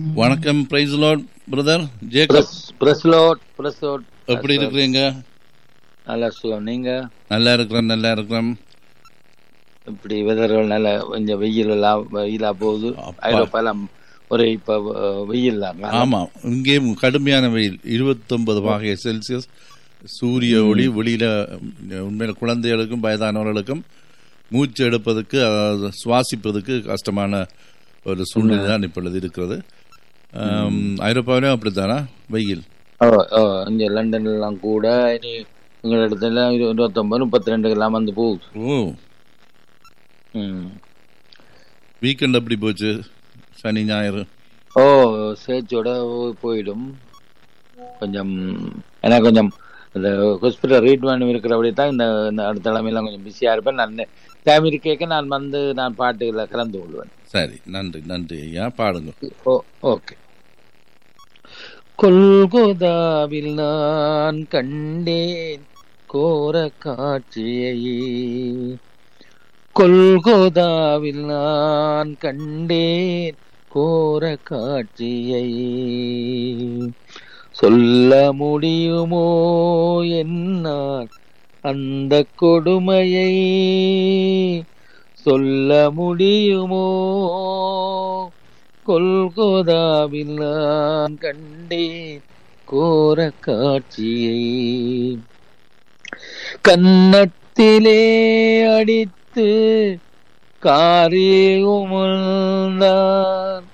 வணக்கம் praise lord brother Jacob praise lord praise lord எப்படி இருக்கிறீங்க நல்லா சுகம் நீங்க நல்லா இருக்கிறேன் நல்லா இருக்கிறேன் இப்படி வெதர்கள் நல்ல கொஞ்சம் வெயில் எல்லாம் வெயிலா போகுது அப்பா. ஐரோப்பால ஒரு இப்ப அஹ், வெயில் தான் ஆமா இங்கேயும் கடுமையான வெயில் இருபத்தொன்பது வகை செல்சியஸ் சூரிய ஒளி வெளியில உம், உண்மையில குழந்தைகளுக்கும் வயதானவர்களுக்கும் மூச்சு எடுப்பதற்கு அதாவது, சுவாசிப்பதற்கு கஷ்டமான ஒரு சூழ்நிலை தான் இப்பொழுது இருக்கிறது ஆம், ஐரோப்பாவிலும் அப்படித்தானா வெயில் ஓ, ஓ, இங்க லண்டன்ல எல்லாம் கூட இனி எங்க இடத்துல இரு- இருபத்தொன்பது முப்பத்தி ரெண்டுக்கு எல்லாம் வந்து போகுது ஓ ம். வீக்கெண்ட் எப்படி போச்சு சனி ஞாயிறு ஓ சேர்ச்சோட போயிடும் கொஞ்சம் எனக்கு கொஞ்சம் இந்த ஹாஸ்பிட்டல் ட்ரீட்மெண்ட் இருக்கிறபடி தான் இந்த இந்த அடுத்த தலைமையெல்லாம் கொஞ்சம் பிஸியாக இருப்பேன் நான் டைம் இருக்கேக்க நான் வந்து நான் பாட்டுகளை கலந்து கொள்வேன் சரி நன்றி நன்றி ஐயா பாடுங்க ஓ ஓகே கொல்கோதாவில் நான் கண்டேன் கோர காட்சியை கொல்கோதாவில் நான் கண்டேன் கோர காட்சியை சொல்ல முடியுமோ என்னால் அந்த கொடுமையை சொல்ல முடியுமோ கொல்கோதாவில் நான் கண்டேன் கோர காட்சியை கன்னத்திலே அடித்து காரி உமிழ்ந்தார்